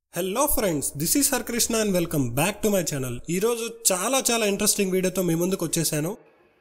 hello friends this is Har Krishna and welcome back to my channel ఈరోజు చాలా చాలా interesting వీడియోతో మీ ముందుకు వచ్చేసాను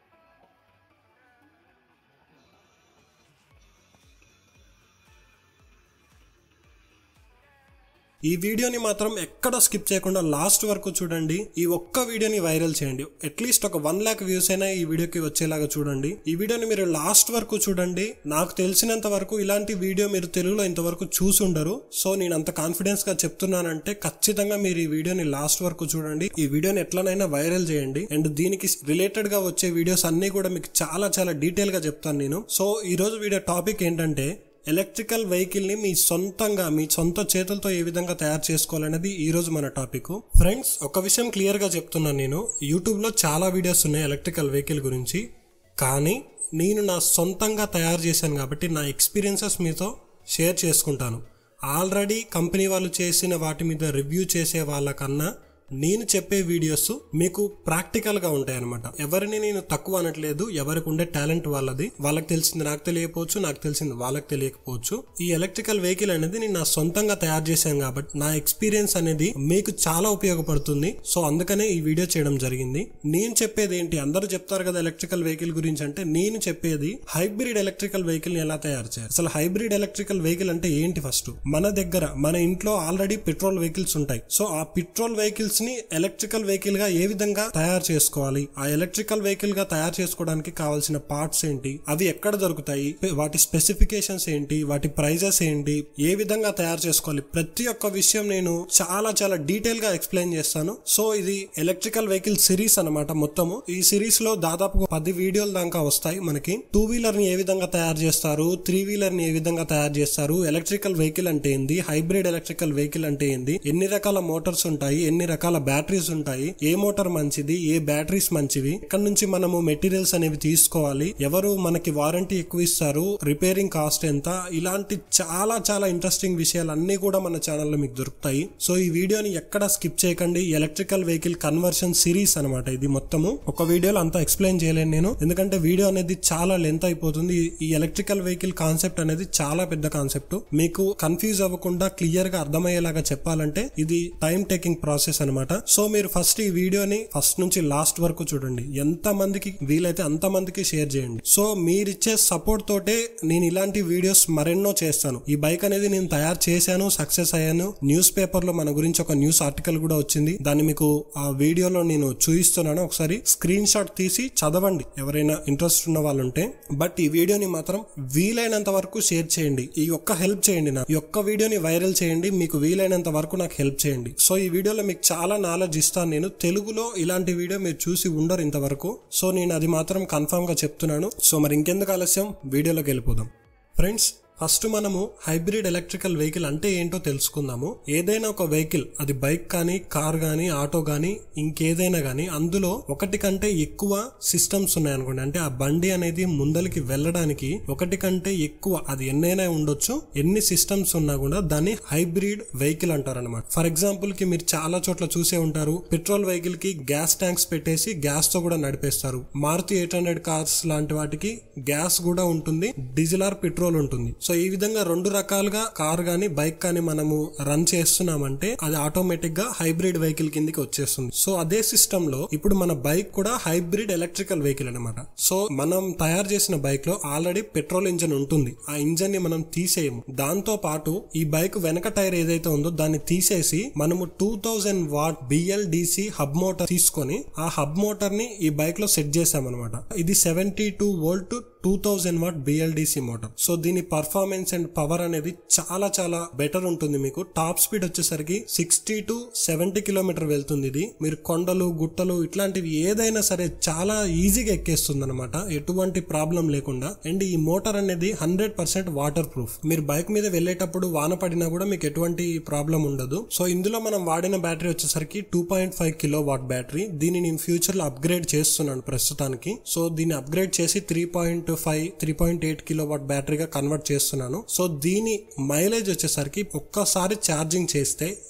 ఈ వీడియోని మాత్రం ఎక్కడ స్కిప్ చేయకుండా లాస్ట్ వరకు చూడండి ఈ ఒక్క వీడియోని వైరల్ చేయండి అట్లీస్ట్ ఒక వన్ ల్యాక్ వ్యూస్ అయినా ఈ వీడియోకి వచ్చేలాగా చూడండి ఈ వీడియోని మీరు లాస్ట్ వరకు చూడండి నాకు తెలిసినంత వరకు ఇలాంటి వీడియో మీరు తెలుగులో ఇంతవరకు చూసి ఉండరు సో నేను అంత కాన్ఫిడెన్స్ గా చెప్తున్నానంటే ఖచ్చితంగా మీరు ఈ వీడియోని లాస్ట్ వరకు చూడండి ఈ వీడియోని ఎట్లనైనా వైరల్ చేయండి అండ్ దీనికి రిలేటెడ్ గా వచ్చే వీడియోస్ అన్ని కూడా మీకు చాలా చాలా డీటెయిల్ గా చెప్తాను నేను సో ఈ రోజు వీడియో టాపిక్ ఏంటంటే ఎలక్ట్రికల్ వెహికల్ ని మీ సొంతంగా మీ సొంత చేతులతో ఏ విధంగా తయారు చేసుకోవాలనేది ఈ రోజు మన టాపిక్ ఫ్రెండ్స్ ఒక విషయం క్లియర్ గా చెప్తున్నాను నేను యూట్యూబ్ లో చాలా వీడియోస్ ఉన్నాయి ఎలక్ట్రికల్ వెహికల్ గురించి కానీ నేను నా సొంతంగా తయారు చేశాను కాబట్టి నా ఎక్స్పీరియన్సెస్ మీతో షేర్ చేసుకుంటాను ఆల్రెడీ కంపెనీ వాళ్ళు చేసిన వాటి మీద రివ్యూ చేసే వాళ్ళకన్నా నేను చెప్పే వీడియోస్ మీకు ప్రాక్టికల్ గా ఉంటాయి అనమాట ఎవరిని నేను తక్కువ అనట్లేదు ఎవరికి ఉండే టాలెంట్ వాళ్ళది వాళ్ళకి తెలిసింది నాకు తెలియకపోవచ్చు నాకు తెలిసింది వాళ్ళకి తెలియకపోవచ్చు ఈ ఎలక్ట్రికల్ వెహికల్ అనేది నేను నా సొంతంగా తయారు చేశాను కాబట్టి నా ఎక్స్పీరియన్స్ అనేది మీకు చాలా ఉపయోగపడుతుంది సో అందుకనే ఈ వీడియో చేయడం జరిగింది నేను చెప్పేది ఏంటి అందరూ చెప్తారు కదా ఎలక్ట్రికల్ వెహికల్ గురించి అంటే నేను చెప్పేది హైబ్రిడ్ ఎలక్ట్రికల్ వెహికల్ ని ఎలా తయారు చేయాలి అసలు హైబ్రిడ్ ఎలక్ట్రికల్ వెహికల్ అంటే ఏంటి ఫస్ట్ మన దగ్గర మన ఇంట్లో ఆల్రెడీ పెట్రోల్ వెహికల్స్ ఉంటాయి సో ఆ పెట్రోల్ వెహికల్స్ ని ఎలక్ట్రికల్ వెహికల్ గా ఏ విధంగా తయారు చేసుకోవాలి ఆ ఎలక్ట్రికల్ వెహికల్ గా తయారు చేసుకోవడానికి కావాల్సిన పార్ట్స్ ఏంటి అవి ఎక్కడ దొరుకుతాయి వాటి స్పెసిఫికేషన్స్ ఏంటి వాటి ప్రైజెస్ ఏంటి ఏ విధంగా తయారు చేసుకోవాలి ప్రతి ఒక్క విషయం నేను చాలా చాలా డీటెయిల్ గా ఎక్స్ప్లెయిన్ చేస్తాను సో ఇది ఎలక్ట్రికల్ వెహికల్ సిరీస్ అన్నమాట మొత్తము ఈ సిరీస్ లో దాదాపు పది వీడియోల దాకా వస్తాయి మనకి టూ వీలర్ ని ఏ విధంగా తయారు చేస్తారు త్రీ వీలర్ ని ఏ విధంగా తయారు చేస్తారు ఎలక్ట్రికల్ వెహికల్ అంటే ఏంది హైబ్రిడ్ ఎలక్ట్రికల్ వెహికల్ అంటే ఏంది ఎన్ని రకాల మోటార్స్ ఉంటాయి ఎన్ని రకాల బ్యాటరీస్ ఉంటాయి ఏ మోటార్ మంచిది ఏ బ్యాటరీస్ మంచివి ఎక్కడి నుంచి మనము మెటీరియల్స్ అనేవి తీసుకోవాలి ఎవరు మనకి వారంటీ ఎక్కువ ఇస్తారు రిపేరింగ్ కాస్ట్ ఎంత ఇలాంటి చాలా చాలా ఇంట్రెస్టింగ్ విషయాలు అన్ని కూడా మన ఛానల్లో మీకు దొరుకుతాయి సో ఈ వీడియోని ఎక్కడ స్కిప్ చేయకండి ఎలక్ట్రికల్ వెహికల్ కన్వర్షన్ సిరీస్ అనమాట ఇది మొత్తము ఒక వీడియోలో అంతా ఎక్స్ప్లెయిన్ చేయలేను నేను ఎందుకంటే వీడియో అనేది చాలా లెంత్ అయిపోతుంది ఈ ఎలక్ట్రికల్ వెహికల్ కాన్సెప్ట్ అనేది చాలా పెద్ద కాన్సెప్ట్ మీకు కన్ఫ్యూజ్ అవ్వకుండా క్లియర్ గా అర్థమయ్యేలాగా చెప్పాలంటే ఇది టైం టేకింగ్ ప్రాసెస్ అనమాట సో మీరు ఫస్ట్ ఈ వీడియోని ఫస్ట్ నుంచి లాస్ట్ వరకు చూడండి ఎంత మందికి వీలైతే అంత మందికి షేర్ చేయండి సో మీరిచ్చే సపోర్ట్ తోటే నేను ఇలాంటి వీడియోస్ మరెన్నో చేస్తాను ఈ బైక్ అనేది నేను తయారు చేశాను సక్సెస్ అయ్యాను న్యూస్ పేపర్ లో మన గురించి ఒక న్యూస్ ఆర్టికల్ కూడా వచ్చింది దాన్ని మీకు ఆ వీడియోలో నేను చూపిస్తున్నాను ఒకసారి స్క్రీన్ షాట్ తీసి చదవండి ఎవరైనా ఇంట్రెస్ట్ ఉన్న వాళ్ళు ఉంటే బట్ ఈ వీడియోని మాత్రం వీలైనంత వరకు షేర్ చేయండి ఈ ఒక్క హెల్ప్ చేయండి నా ఈ ఒక్క వీడియోని వైరల్ చేయండి మీకు వీలైనంత వరకు నాకు హెల్ప్ చేయండి సో ఈ వీడియోలో మీకు చాలా నాలెడ్జ్ ఇస్తాను నేను తెలుగులో ఇలాంటి వీడియో మీరు చూసి ఉండరు ఇంతవరకు సో నేను అది మాత్రం కన్ఫామ్ గా చెప్తున్నాను సో మరి ఇంకెందుకు ఆలస్యం వీడియోలోకి వెళ్ళిపోదాం ఫ్రెండ్స్ ఫస్ట్ మనము హైబ్రిడ్ ఎలక్ట్రికల్ వెహికల్ అంటే ఏంటో తెలుసుకుందాము ఏదైనా ఒక వెహికల్ అది బైక్ కానీ కార్ కానీ ఆటో కానీ ఇంకేదైనా కానీ అందులో ఒకటి కంటే ఎక్కువ సిస్టమ్స్ ఉన్నాయనుకోండి అంటే ఆ బండి అనేది ముందలికి వెళ్ళడానికి ఒకటి కంటే ఎక్కువ అది ఎన్నైనా ఉండొచ్చు ఎన్ని సిస్టమ్స్ ఉన్నా కూడా దాన్ని హైబ్రిడ్ వెహికల్ అంటారు అనమాట ఫర్ ఎగ్జాంపుల్ కి మీరు చాలా చోట్ల చూసే ఉంటారు పెట్రోల్ వెహికల్ కి గ్యాస్ ట్యాంక్స్ పెట్టేసి గ్యాస్ తో కూడా నడిపేస్తారు మారుతి ఎయిట్ హండ్రెడ్ కార్స్ లాంటి వాటికి గ్యాస్ కూడా ఉంటుంది డీజిల్ ఆర్ పెట్రోల్ ఉంటుంది సో ఈ విధంగా రెండు రకాలుగా కార్ గానీ బైక్ కానీ మనము రన్ చేస్తున్నామంటే అది ఆటోమేటిక్ గా హైబ్రిడ్ వెహికల్ కిందకి వచ్చేస్తుంది సో అదే సిస్టమ్ లో ఇప్పుడు మన బైక్ కూడా హైబ్రిడ్ ఎలక్ట్రికల్ వెహికల్ అనమాట సో మనం తయారు చేసిన బైక్ లో ఆల్రెడీ పెట్రోల్ ఇంజన్ ఉంటుంది ఆ ఇంజన్ ని మనం తీసేయము దాంతో పాటు ఈ బైక్ వెనక టైర్ ఏదైతే ఉందో దాన్ని తీసేసి మనము two thousand watt BLDC hub motor తీసుకొని ఆ హబ్ మోటార్ ని ఈ బైక్ లో సెట్ చేసామన్నమాట ఇది seventy two volt two thousand watt BLDC motor so దీని పర్ఫార్మెన్స్ అండ్ పవర్ అనేది చాలా చాలా బెటర్ ఉంటుంది మీకు టాప్ స్పీడ్ వచ్చేసరికి సిక్స్టీ టు సెవెంటీ కిలోమీటర్ వెళ్తుంది ఇది మీరు కొండలు గుట్టలు ఇట్లాంటివి ఏదైనా సరే చాలా ఈజీగా ఎక్కేస్తుంది అనమాట ఎటువంటి ప్రాబ్లం లేకుండా అండ్ ఈ మోటార్ అనేది హండ్రెడ్ పర్సెంట్ వాటర్ ప్రూఫ్ మీరు బైక్ మీద వెళ్ళేటప్పుడు వాన పడినా కూడా మీకు ఎటువంటి ప్రాబ్లం ఉండదు సో ఇందులో మనం వాడిన బ్యాటరీ వచ్చేసరికి two point five kilo watt battery దీన్ని నేను ఫ్యూచర్ లో అప్గ్రేడ్ చేస్తున్నాను ప్రస్తుతానికి సో దీన్ని అప్గ్రేడ్ చేసి three point five three point eight kilo watt బ్యాటరీగా కన్వర్ట్ చేస్తున్నాను సో దీని మైలేజ్ వచ్చేసరికి ఒక్కసారి ఛార్జింగ్ చేస్తే ఈ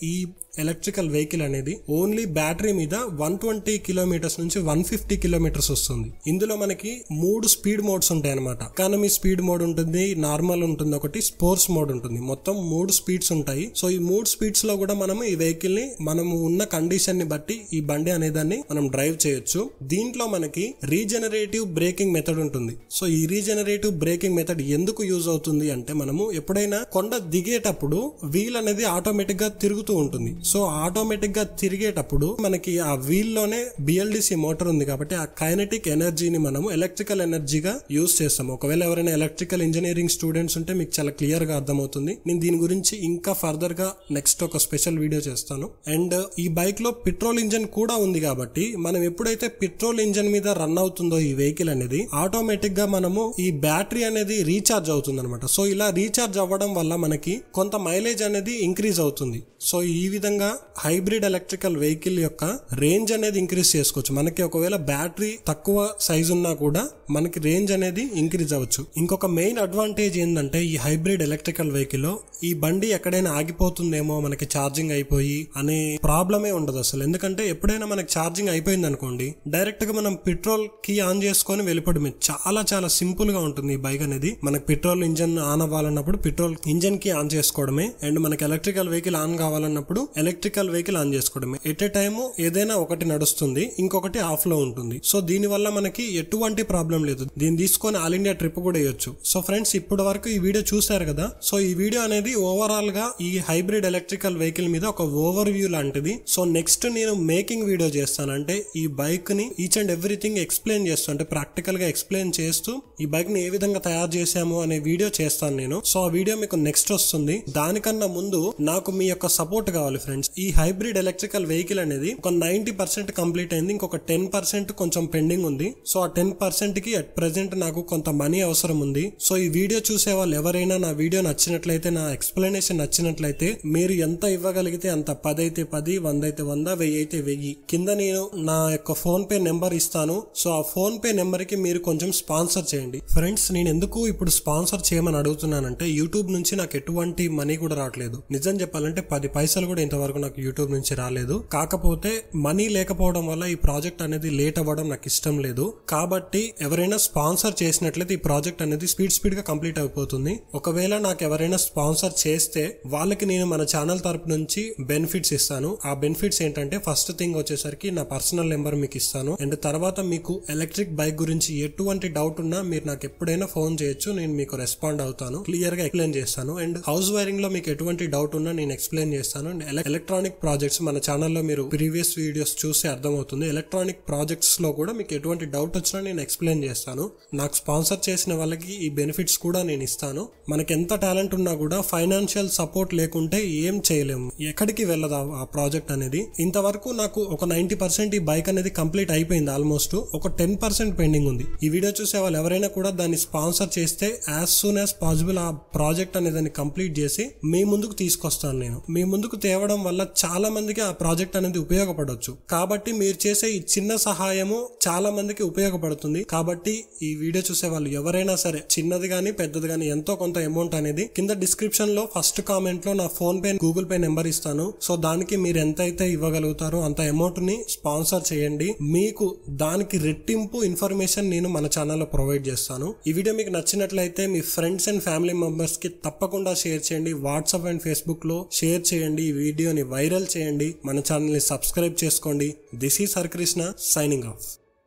ఎలక్ట్రికల్ వెహికల్ అనేది ఓన్లీ బ్యాటరీ మీద వన్ ట్వంటీ కిలోమీటర్స్ నుంచి వన్ ఫిఫ్టీ కిలోమీటర్స్ వస్తుంది ఇందులో మనకి మూడు స్పీడ్ మోడ్స్ ఉంటాయి అనమాట ఎకానమీ స్పీడ్ మోడ్ ఉంటుంది నార్మల్ ఉంటుంది ఒకటి స్పోర్ట్స్ మోడ్ ఉంటుంది మొత్తం మూడు స్పీడ్స్ ఉంటాయి సో ఈ మూడు స్పీడ్స్ లో కూడా మనం ఈ వెహికల్ ని మనము ఉన్న కండిషన్ ని బట్టి ఈ బండి అనేదాన్ని మనం డ్రైవ్ చేయొచ్చు దీంట్లో మనకి రీజనరేటివ్ బ్రేకింగ్ మెథడ్ ఉంటుంది సో ఈ రీజనరేటివ్ బ్రేకింగ్ మెథడ్ ఎందుకు యూజ్ అవుతుంది అంటే మనము ఎప్పుడైనా కొండ దిగేటప్పుడు వీల్ అనేది ఆటోమేటిక్ గా తిరుగుతూ ఉంటుంది సో ఆటోమేటిక్ గా తిరిగేటప్పుడు మనకి ఆ వీల్ లోనే బిఎల్డిసి మోటార్ ఉంది కాబట్టి ఆ కైనటిక్ ఎనర్జీని మనము ఎలక్ట్రికల్ ఎనర్జీగా యూజ్ చేస్తాము ఒకవేళ ఎవరైనా ఎలక్ట్రికల్ ఇంజనీరింగ్ స్టూడెంట్స్ ఉంటే మీకు చాలా క్లియర్ గా అర్థమవుతుంది నేను దీని గురించి ఇంకా ఫర్దర్ గా నెక్స్ట్ ఒక స్పెషల్ వీడియో చేస్తాను అండ్ ఈ బైక్ లో పెట్రోల్ ఇంజన్ కూడా ఉంది కాబట్టి మనం ఎప్పుడైతే పెట్రోల్ ఇంజన్ మీద రన్ అవుతుందో ఈ వెహికల్ అనేది ఆటోమేటిక్ గా మనము ఈ బ్యాటరీ అనేది రీఛార్జ్ అవుతుంది అనమాట సో ఇలా రీఛార్జ్ అవ్వడం వల్ల మనకి కొంత మైలేజ్ అనేది ఇంక్రీజ్ అవుతుంది సో ఈ విధంగా హైబ్రిడ్ ఎలక్ట్రికల్ వెహికల్ యొక్క రేంజ్ అనేది ఇంక్రీజ్ చేసుకోవచ్చు మనకి ఒకవేళ బ్యాటరీ తక్కువ సైజ్ ఉన్నా కూడా మనకి రేంజ్ అనేది ఇంక్రీజ్ అవ్వచ్చు ఇంకొక మెయిన్ అడ్వాంటేజ్ ఏంటంటే ఈ హైబ్రిడ్ ఎలక్ట్రికల్ వెహికల్ లో ఈ బండి ఎక్కడైనా ఆగిపోతుందేమో మనకి ఛార్జింగ్ అయిపోయి అనే ప్రాబ్లమే ఉండదు అసలు ఎందుకంటే ఎప్పుడైనా మనకి ఛార్జింగ్ అయిపోయింది అనుకోండి డైరెక్ట్ గా మనం పెట్రోల్ కి ఆన్ చేసుకొని వెళ్ళిపోవడమే చాలా చాలా సింపుల్ గా ఉంటుంది ఈ బైక్ అనేది మనకి పెట్రోల్ ఇంజన్ ఆన్ అవ్వాలన్నప్పుడు పెట్రోల్ ఇంజన్ కి ఆన్ చేసుకోవడమే అండ్ మనకి ఎలక్ట్రికల్ వెహికల్ ఆన్ కావాలన్నప్పుడు ఎలక్ట్రికల్ వెహికల్ ఆన్ చేసుకోవడమే ఎట్ ఏ టైమ్ ఏదైనా ఒకటి నడుస్తుంది ఇంకొకటి ఆఫ్ లో ఉంటుంది సో దీని వల్ల మనకి ఎటువంటి ప్రాబ్లం లేదు దీన్ని తీసుకొని ఆల్ ఇండియా ట్రిప్ కూడా వేయొచ్చు సో ఫ్రెండ్స్ ఇప్పటి వరకు ఈ వీడియో చూసారు కదా సో ఈ వీడియో అనేది ఓవరాల్ గా ఈ హైబ్రిడ్ ఎలక్ట్రికల్ వెహికల్ మీద ఒక ఓవర్ వ్యూ లాంటిది సో నెక్స్ట్ నేను మేకింగ్ వీడియో చేస్తాను అంటే ఈ బైక్ ని ఈచ్ అండ్ ఎవ్రీథింగ్ ఎక్స్ప్లెయిన్ చేస్తూ అంటే ప్రాక్టికల్ గా ఎక్స్ప్లెయిన్ చేస్తూ ఈ బైక్ ని ఏ విధంగా తయారు చేశాము అనే వీడియో చేస్తాను నేను సో ఆ వీడియో మీకు నెక్స్ట్ వస్తుంది దానికన్నా ముందు నాకు మీ యొక్క సపోర్ట్ కావాలి ఫ్రెండ్స్ ఈ హైబ్రిడ్ ఎలక్ట్రికల్ వెహికల్ అనేది ఒక నైన్టీ పర్సెంట్ కంప్లీట్ అయింది ఇంకొక టెన్ పర్సెంట్ కొంచెం పెండింగ్ ఉంది సో ఆ టెన్ పర్సెంట్ కి అట్ ప్రెసెంట్ నాకు కొంత మనీ అవసరం ఉంది సో ఈ వీడియో చూసే వాళ్ళు ఎవరైనా నా వీడియో నచ్చినట్లయితే నా ఎక్స్ప్లెనేషన్ నచ్చినట్లయితే మీరు ఎంత ఇవ్వగలిగితే అంత పది అయితే పది వంద అయితే వంద వెయ్యి అయితే వెయ్యి కింద నేను నా యొక్క ఫోన్ పే నెంబర్ ఇస్తాను సో ఆ ఫోన్ పే నెంబర్ కి మీరు కొంచెం స్పాన్సర్ చేయండి ఫ్రెండ్స్ నేను ఎందుకు ఇప్పుడు స్పాన్సర్ చేయమని అడుగుతున్నానంటే యూట్యూబ్ నుంచి నాకు ఎటువంటి మనీ కూడా రావట్లేదు నిజం చెప్పాలంటే పది పైసలు కూడా ఇంతవరకు నాకు యూట్యూబ్ నుంచి రాలేదు కాకపోతే మనీ లేకపోవడం వల్ల ఈ ప్రాజెక్ట్ అనేది లేట్ అవ్వడం నాకు ఇష్టం లేదు కాబట్టి ఎవరైనా స్పాన్సర్ చేసినట్లయితే ఈ ప్రాజెక్ట్ అనేది స్పీడ్ స్పీడ్ గా కంప్లీట్ అయిపోతుంది ఒకవేళ నాకు ఎవరైనా స్పాన్సర్ చేస్తే వాళ్ళకి నేను మన ఛానల్ తరపు నుంచి బెనిఫిట్స్ ఇస్తాను ఆ బెనిఫిట్స్ ఏంటంటే ఫస్ట్ థింగ్ వచ్చేసరికి నా పర్సనల్ నెంబర్ మీకు ఇస్తాను అండ్ తర్వాత మీకు ఎలక్ట్రిక్ బైక్ గురించి ఎటువంటి డౌట్ ఉన్నా మీరు నాకు ఎప్పుడైనా ఫోన్ చేయొచ్చు నేను మీకు రెస్పాండ్ అవుతాను క్లియర్ గా ఎక్స్ప్లెయిన్ చేస్తాను అండ్ హౌస్ వైరింగ్ లో మీకు ఎటువంటి డౌట్ ఉన్నా నేను ఎక్స్ప్లెయిన్ చేస్తాను అండ్ ఎలక్ట్రానిక్ ప్రాజెక్ట్స్ మన ఛానల్లో మీరు ప్రీవియస్ వీడియోస్ చూస్తే అర్థమవుతుంది ఎలక్ట్రానిక్ ప్రాజెక్ట్స్ లో కూడా మీకు ఎటువంటి డౌట్ వచ్చినా నేను ఎక్స్ప్లెయిన్ చేస్తాను నాకు స్పాన్సర్ చేసిన వాళ్ళకి ఈ బెనిఫిట్స్ కూడా నేను ఇస్తాను మనకి ఎంత టాలెంట్ ఉన్నా కూడా ఫైనాన్షియల్ సపోర్ట్ లేకుంటే ఏం చేయలేము ఎక్కడికి వెళ్ళదు ఆ- ఆ ప్రాజెక్ట్ అనేది ఇంతవరకు నాకు ఒక నైన్టీ పర్సెంట్ ఈ బైక్ అనేది కంప్లీట్ అయిపోయింది ఆల్మోస్ట్ ఒక టెన్ పర్సెంట్ పెండింగ్ ఉంది ఈ వీడియో చూసే వాళ్ళు ఎవరైనా కూడా దాన్ని స్పాన్సర్ చేస్తే యాజ్ సూన్ యాజ్ పాసిబుల్ ఆ ప్రాజెక్ట్ అనేది దాన్ని కంప్లీట్ చేసి మీ ముందుకు తీసుకొస్తాను నేను మీ ముందుకు తేవడం వల్ల చాలా మందికి ఆ ప్రాజెక్ట్ అనేది ఉపయోగపడవచ్చు కాబట్టి మీరు చేసే ఈ చిన్న సహాయము చాలా మందికి ఉపయోగపడుతుంది కాబట్టి ఈ వీడియో చూసే వాళ్ళు ఎవరైనా సరే చిన్నది గానీ పెద్దది గానీ ఎంతో కొంత అమౌంట్ అనేది కింద డిస్క్రిప్షన్ లో ఫస్ట్ కామెంట్ లో నా PhonePe Google Pay number ఇస్తాను సో దానికి మీరు ఎంత అయితే ఇవ్వగలుగుతారో అంత అమౌంట్ ని స్పాన్సర్ చేయండి మీకు దానికి రెట్టింపు ఇన్ఫర్మేషన్ నేను మన ఛానల్లో ప్రొవైడ్ చేస్తాను ఈ వీడియో మీకు నచ్చినట్లయితే మీ ఫ్రెండ్స్ అండ్ ఫ్యామిలీ మెంబర్స్ కి తప్పకుండా షేర్ చేయండి వాట్సాప్ అండ్ ఫేస్బుక్ లో షేర్ చేయండి ఈ వీడియోని వైరల్ చేయండి మన ఛానల్ ని సబ్స్క్రైబ్ చేసుకోండి this is Harikrishna signing off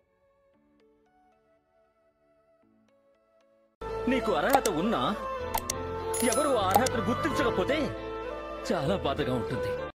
నీకు అర్హత ఉన్నా ఎవరు ఆ అర్హతను గుర్తించకపోతే చాలా బాధగా ఉంటుంది